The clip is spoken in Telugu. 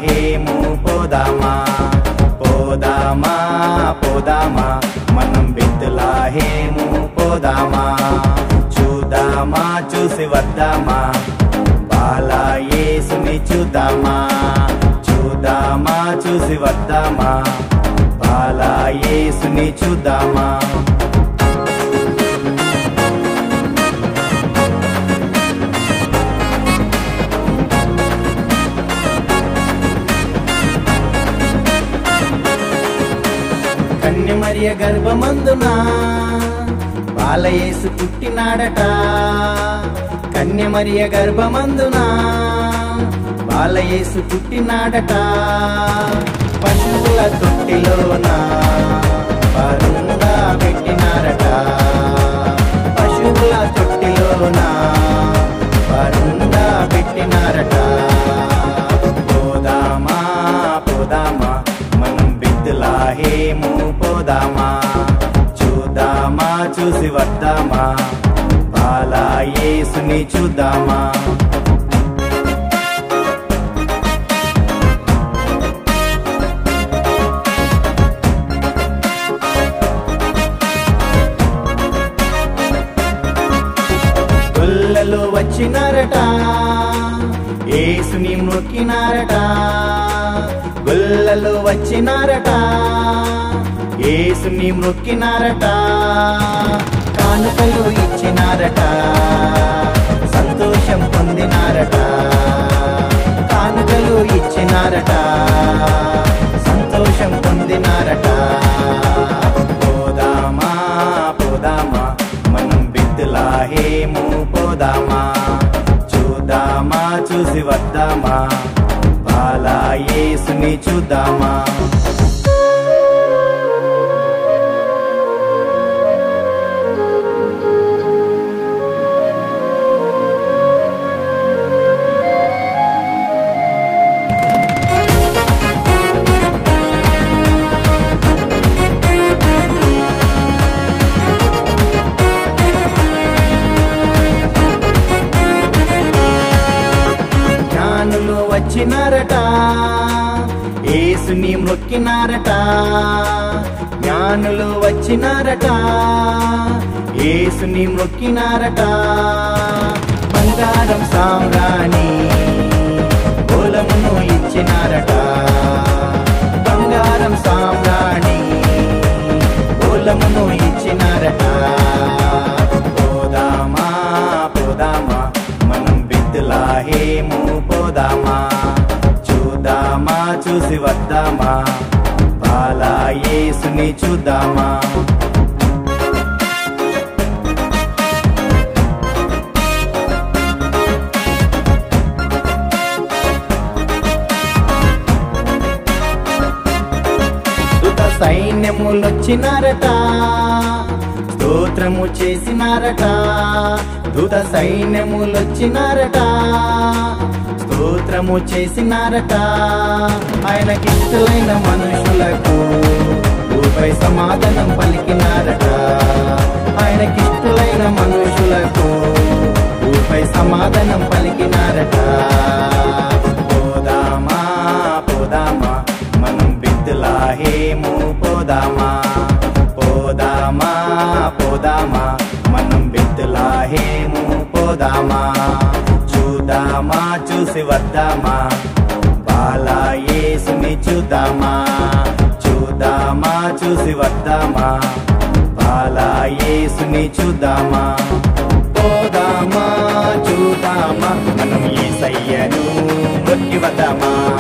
బెత్లహేము పోదామా పోదామా పోదామా మనం బెత్లహేము పోదామా చూద్దామా చూసి వద్దామా బాలా యేసుని చూద్దామా చూద్దామా చూసి వద్దామా బాలా యేసుని చూద్దామా కన్యమరియ గర్భమందున బాలయేసు పుట్టినాడట కన్యమరియ గర్భమందున బాలయేసు పుట్టినాడట పశువుల తొట్టిలోన పరుంగా పెట్టినారట పశువుల తొట్టిలోన పరుంగా పెట్టినారట పోదామా పోదామా మనం బిద్దులాహేము పోదామా చూద్దామా చూసి వద్దామా బాలా యేసుని చూద్దామా గొల్లలు వచ్చినారట ఏసుని మొక్కినారట గొల్లలు వచ్చినారట ఏసుని మొక్కినారట కానుకలు ఇచ్చినారట సంతోషం పొందినారట కానుకలు ఇచ్చినారట సంతోషం పొందినారట పోదామా పోదామా మనం బిద్దులాహేము పోదామా చూద్దామా చూసి వద్దామా బాలా యేసుని చూద్దామా జ్ఞానులు వచ్చినారట ఏసుని మొక్కినారట జ్ఞానులు వచ్చినారట ఏసుని మొక్కినారట బంగారం సామ్రాణి బోలమును ఇచ్చినారట బంగారం సామ్రాణి బోలమును ఇచ్చినారట పోదామా పోదామా మనం బిద్దులాహేము పోదామా చూద్దామా చూసి వద్దామా బాలా యేసుని చూద్దామా దుత సైన్యములొచ్చినారట స్తోత్రము చేసినారట దూత సైన్యములొచ్చినారట స్తోత్రము చేసినారట ఆయనకిష్టలైన మనుషులకు భూపై సమాధానం పలికినారట ఆయనకిష్టలైన మనుషులకు భూపై సమాధానం పలికినారట పోదామా పోదామా మనం బిద్దులాహేము పోదామా పోదామా పోదామా మనం బిద్దులాహేము పోదామా చూద్దామా చూసి వద్దామా బాలా యేసుని చూద్దామా చూద్దామా చూసి వద్దామా బాలా యేసుని చూద్దామా పోదామా చూద్దామా మనం ఈ సయ్యను మొక్కి వద్దామా